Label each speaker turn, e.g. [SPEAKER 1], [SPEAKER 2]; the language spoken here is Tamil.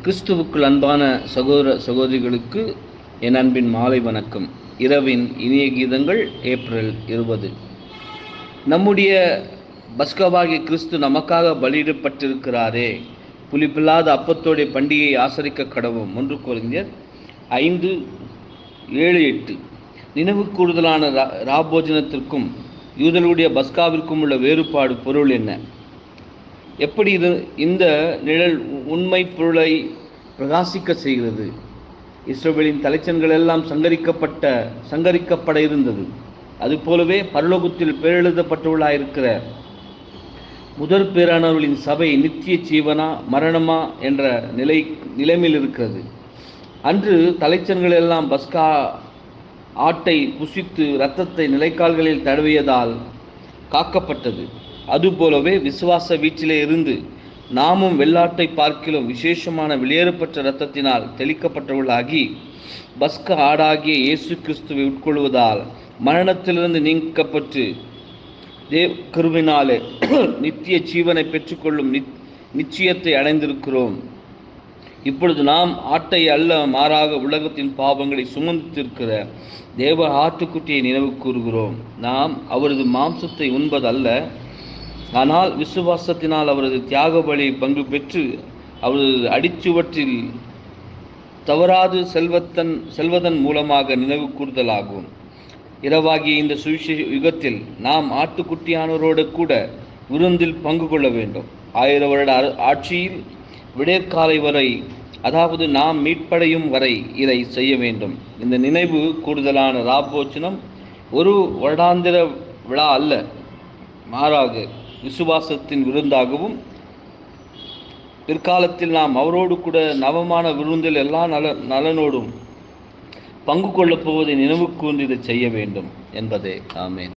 [SPEAKER 1] கிறிஸ்துவுக்குள் அன்பான சகோதர சகோதரிகளுக்கு என் அன்பின் மாலை வணக்கம் இரவின் இனிய கீதங்கள் ஏப்ரல் இருபது நம்முடைய பஸ்கவாகிய கிறிஸ்து நமக்காக பலியிடப்பட்டிருக்கிறாரே புலிப்பில்லாத அப்பத்தோடைய பண்டிகையை ஆசரிக்க கடவும் ஒன்று குறைஞர் ஐந்து ஏழு எட்டு நினைவு கூடுதலான ரா ராபோஜனத்திற்கும் யூதர்களுடைய பஸ்காவிற்கும் உள்ள வேறுபாடு பொருள் என்ன எப்படி இது இந்த நிழல் உண்மை பொருளை பிரகாசிக்க செய்கிறது இஸ்ரேலின் தலைச்சன்கள் எல்லாம் சங்கரிக்கப்பட்ட சங்கரிக்கப்பட இருந்தது அதுபோலவே பரலோகத்தில் பேரெழுதப்பட்டுள்ளாயிருக்கிற முதற் பேரானவர்களின் சபை நித்திய ஜீவனா மரணமா என்ற நிலை நிலைமையில் இருக்கிறது அன்று தலைச்சன்கள் எல்லாம் பஸ்கா ஆட்டை புசித்து இரத்தத்தை நிலைக்கால்களில் தடவியதால் காக்கப்பட்டது அதுபோலவே விசுவாச வீச்சிலே இருந்து நாமும் வெள்ளாட்டை பார்க்கிலும் விசேஷமான வெளியேறப்பட்ட இரத்தத்தினால் தெளிக்கப்பட்டவர்களாகி பஸ்க ஆடாகிய இயேசு கிறிஸ்துவை உட்கொள்வதால் மரணத்திலிருந்து நீக்கப்பட்டு தேவ் கிருவினாலே நித்திய ஜீவனை பெற்றுக்கொள்ளும் நிச்சயத்தை அடைந்திருக்கிறோம் இப்பொழுது நாம் ஆட்டை அல்ல மாறாக உலகத்தின் பாவங்களை சுமந்திருக்கிற தேவ ஆட்டுக்குட்டியை நினைவு கூறுகிறோம் நாம் அவரது மாம்சத்தை உண்பதல்ல ஆனால் விசுவாசத்தினால் அவரது தியாக பலி பங்கு பெற்று அவரது அடிச்சுவற்றில் தவறாது செல்வத்தன் செல்வதன் மூலமாக நினைவு கூறுதலாகும் இரவாகிய இந்த சுவிசேஷ யுகத்தில் நாம் ஆட்டுக்குட்டியானவரோடு கூட விருந்தில் பங்கு கொள்ள வேண்டும் ஆயிரம் வருட ஆட்சியில் விடைக்காலை வரை அதாவது நாம் மீட்படையும் வரை இதை செய்ய வேண்டும் இந்த நினைவு கூடுதலான ராபோச்சனம் ஒரு வருடாந்திர விழா அல்ல மாறாக விசுவாசத்தின் விருந்தாகவும் பிற்காலத்தில் நாம் அவரோடு கூட நவமான விருந்தில் எல்லா நல நலனோடும் பங்கு கொள்ளப் போவதை நினைவு கூர்ந்து இதை செய்ய வேண்டும் என்பதே ஆமேன்